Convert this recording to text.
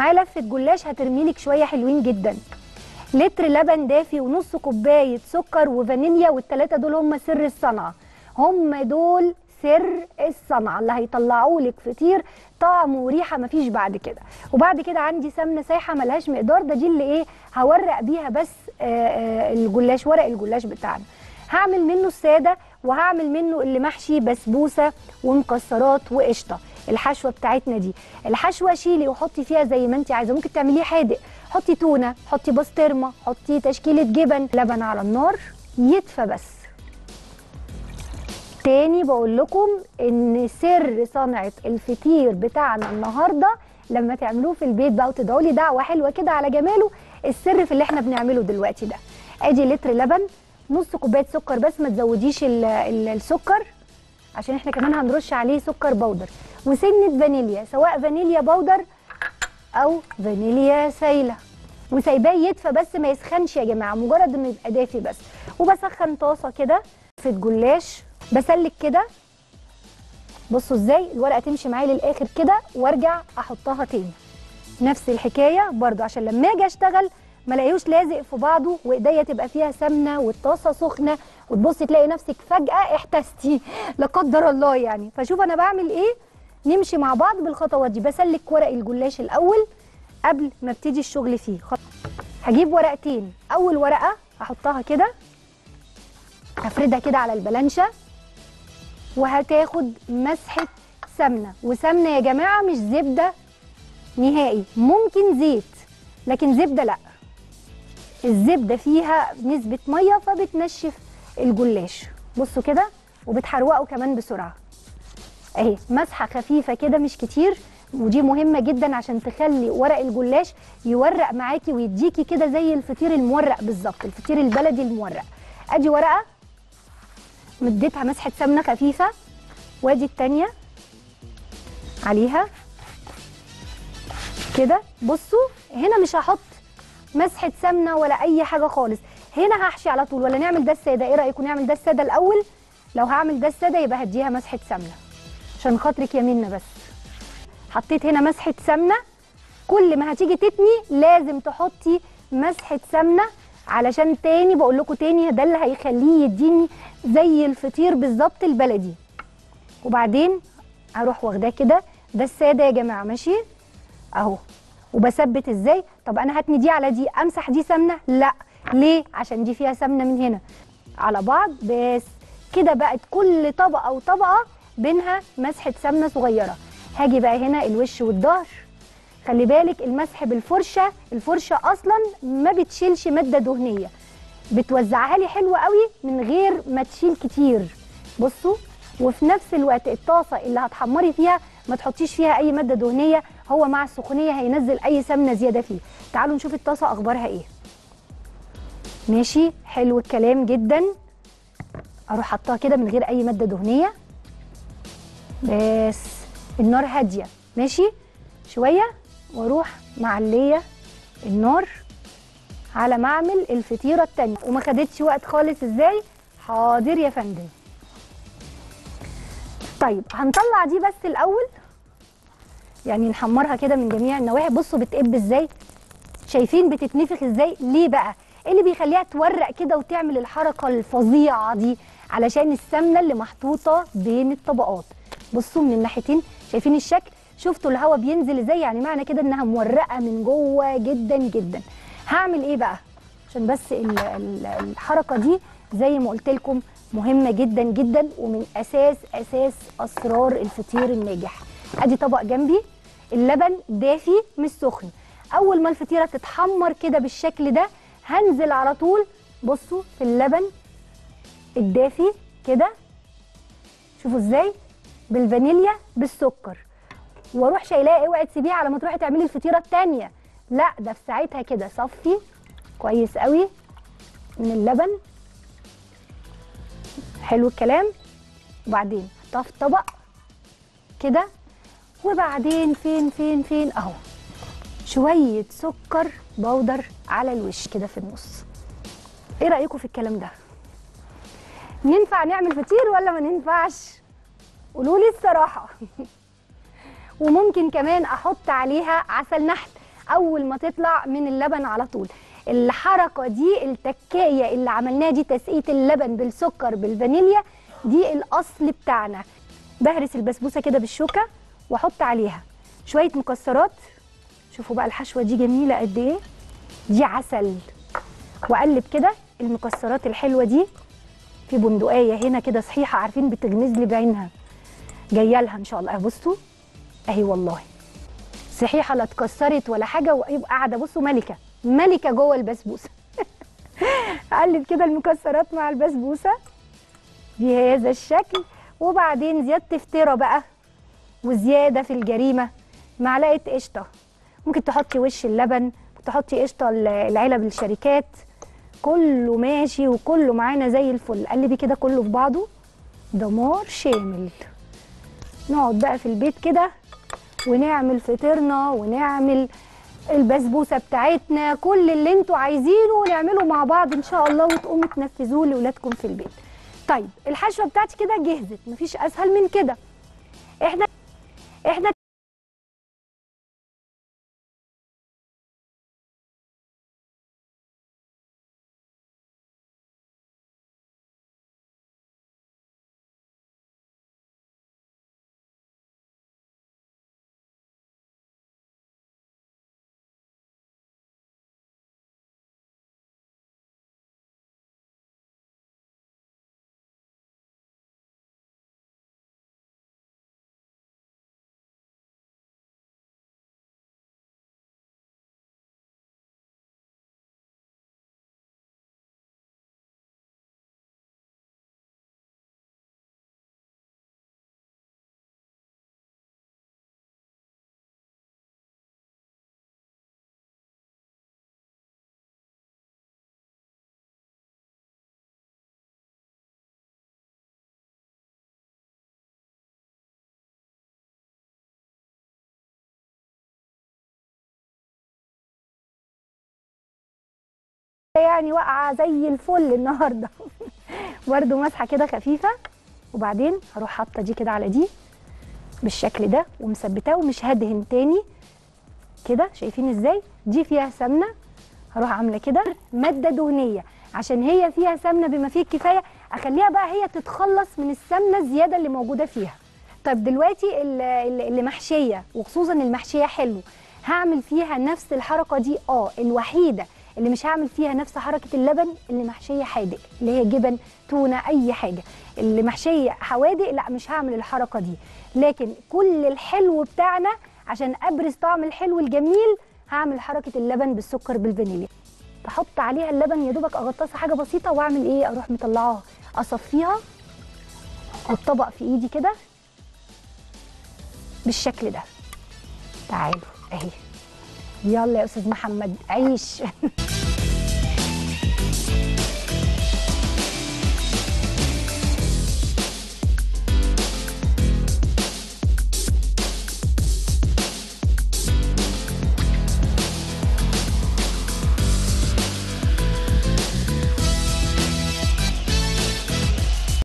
معايا لفه جلاش هترميلك شويه حلوين جدا لتر لبن دافي ونص كوبايه سكر وفانيليا والثلاثه دول هم سر الصنعه هم دول سر الصنعه اللي هيطلعوا لك فطير طعم وريحه مفيش بعد كده وبعد كده عندي سمنه سايحه ملهاش مقدار ده دي اللي ايه هورق بيها بس آه، آه، الجلاش ورق الجلاش بتاعنا هعمل منه الساده وهعمل منه اللي محشي بسبوسه ومكسرات وقشطه الحشوه بتاعتنا دي الحشوه شيلي وحطي فيها زي ما انت عايزه ممكن تعمليه حادق حطي تونه حطي بسطرمه حطي تشكيله جبن لبن على النار يدفى بس تاني بقول لكم ان سر صنعه الفطير بتاعنا النهارده لما تعملوه في البيت بقى وتدعوا لي دعوه حلوه كده على جماله السر في اللي احنا بنعمله دلوقتي ده ادي لتر لبن نص كوبايه سكر بس ما تزوديش ال- ال- السكر عشان احنا كمان هنرش عليه سكر بودر وسنه فانيليا سواء فانيليا بودر او فانيليا سايله وسايباه يدفى بس ما يسخنش يا جماعه مجرد انه يبقى دافي بس وبسخن طاسه كده في جلاش بسلك كده بصوا ازاي الورقه تمشي معايا للاخر كده وارجع احطها تاني نفس الحكايه برضو عشان لما اجي اشتغل ما الاقيهوش لازق في بعضه وايديا تبقى فيها سمنه والطاسه سخنه وتبصي تلاقي نفسك فجاه احتستي لا قدر الله يعني فشوف انا بعمل ايه نمشي مع بعض بالخطوات دي بسلك ورق الجلاش الاول قبل ما ابتدي الشغل فيه خ- هجيب ورقتين اول ورقه هحطها كده هفردها كده على البلانشه وهتاخد مسحه سمنه وسمنه يا جماعه مش زبده نهائي ممكن زيت لكن زبده لا الزبده فيها نسبه ميه فبتنشف الجلاش بصوا كده وبتحروقه كمان بسرعه اهي مسحه خفيفه كده مش كتير ودي مهمه جدا عشان تخلي ورق الجلاش يورق معاكي ويديكي كده زي الفطير المورق بالظبط الفطير البلدي المورق ادي ورقه مديتها مسحه سمنه خفيفه وادي التانيه عليها كده بصوا هنا مش هحط مسحه سمنه ولا اي حاجه خالص هنا هحشي على طول ولا نعمل ده الساده ايه رايكم نعمل ده الساده الاول لو هعمل ده الساده يبقى هديها مسحه سمنه عشان خاطرك يا منى بس حطيت هنا مسحه سمنه كل ما هتيجي تتني لازم تحطي مسحه سمنه علشان تاني بقول لكم تاني ده اللي هيخليه يديني زي الفطير بالظبط البلدي وبعدين هروح واخداه كده ده الساده يا جماعه ماشي اهو وبثبت ازاي طب انا هتني دي على دي امسح دي سمنه لا ليه عشان دي فيها سمنه من هنا على بعض بس كده بقت كل طبقه وطبقه بينها مسحه سمنه صغيره هاجي بقى هنا الوش والظهر خلي بالك المسح بالفرشه الفرشه اصلا ما بتشيلش ماده دهنيه بتوزعها لي حلوه قوي من غير ما تشيل كتير بصوا وفي نفس الوقت الطاسه اللي هتحمري فيها ما تحطيش فيها اي ماده دهنيه هو مع السخونيه هينزل اي سمنه زياده فيه تعالوا نشوف الطاسه اخبارها ايه ماشي حلو الكلام جدا اروح حطها كده من غير اي ماده دهنيه بس النار هاديه ماشي شويه واروح معليه النار على ما اعمل الفطيره التانيه وما خدتش وقت خالص ازاي حاضر يا فندم طيب هنطلع دي بس الاول يعني نحمرها كده من جميع النواحي بصوا بتقب ازاي شايفين بتتنفخ ازاي ليه بقى ايه اللي بيخليها تورق كده وتعمل الحركه الفظيعه دي علشان السمنه اللي محطوطه بين الطبقات بصوا من الناحيتين شايفين الشكل شفتوا الهواء بينزل ازاي يعني معنى كده انها مورقه من جوه جدا جدا هعمل ايه بقى عشان بس ال- ال- الحركه دي زي ما قلت لكم مهمه جدا جدا ومن اساس اساس اسرار الفطير الناجح ادي طبق جنبي اللبن دافي مش سخن اول ما الفطيره تتحمر كده بالشكل ده هنزل على طول بصوا في اللبن الدافي كده شوفوا ازاي بالفانيليا بالسكر واروح شايلاه اوعي تسيبيه على ما تروحي تعملي الفطيره التانيه لا ده في ساعتها كده صفي كويس قوي من اللبن حلو الكلام وبعدين حطها في طبق كده وبعدين فين فين فين اهو شويه سكر بودر على الوش كده في النص ايه رايكم في الكلام ده ينفع نعمل فطير ولا ما ننفعش قولوا لي الصراحه وممكن كمان احط عليها عسل نحل اول ما تطلع من اللبن على طول الحركه دي التكايه اللي عملناها دي تسقيه اللبن بالسكر بالفانيليا دي الاصل بتاعنا بهرس البسبوسه كده بالشوكه واحط عليها شويه مكسرات شوفوا بقى الحشوه دي جميله قد ايه دي عسل واقلب كده المكسرات الحلوه دي في بندقيه هنا كده صحيحه عارفين بتغمز لي بعينها جايه لها ان شاء الله بصوا اهي والله صحيحه لا اتكسرت ولا حاجه ويبقى قاعده بصوا ملكه ملكه جوه البسبوسه اقلب كده المكسرات مع البسبوسه بهذا الشكل وبعدين زياده فطيره بقى وزياده في الجريمه معلقه قشطه ممكن تحطي وش اللبن ممكن تحطي قشطه العلب الشركات كله ماشي وكله معانا زي الفل قلبي كده كله في بعضه دمار شامل نقعد بقى في البيت كده ونعمل فطيرنا ونعمل البسبوسه بتاعتنا كل اللي انتوا عايزينه نعمله مع بعض ان شاء الله وتقوموا تنفذوه لاولادكم في البيت طيب الحشوه بتاعتي كده جهزت مفيش اسهل من كده احنا احنا يعني واقعه زي الفل النهارده برده مسحه كده خفيفه وبعدين هروح حاطه دي كده على دي بالشكل ده ومثبتاه ومش هدهن تاني كده شايفين ازاي دي فيها سمنه هروح عامله كده ماده دهنيه عشان هي فيها سمنه بما فيه الكفايه اخليها بقى هي تتخلص من السمنه الزياده اللي موجوده فيها طيب دلوقتي اللي اللي محشيه وخصوصا المحشيه حلو هعمل فيها نفس الحركه دي اه الوحيده اللي مش هعمل فيها نفس حركه اللبن اللي محشيه حادق اللي هي جبن تونه اي حاجه اللي محشيه حوادق لا مش هعمل الحركه دي لكن كل الحلو بتاعنا عشان ابرز طعم الحلو الجميل هعمل حركه اللبن بالسكر بالفانيليا بحط عليها اللبن يا دوبك اغطسها حاجه بسيطه واعمل ايه اروح مطلعاها اصفيها والطبق في ايدي كده بالشكل ده تعالوا اهي يلا يا استاذ محمد عيش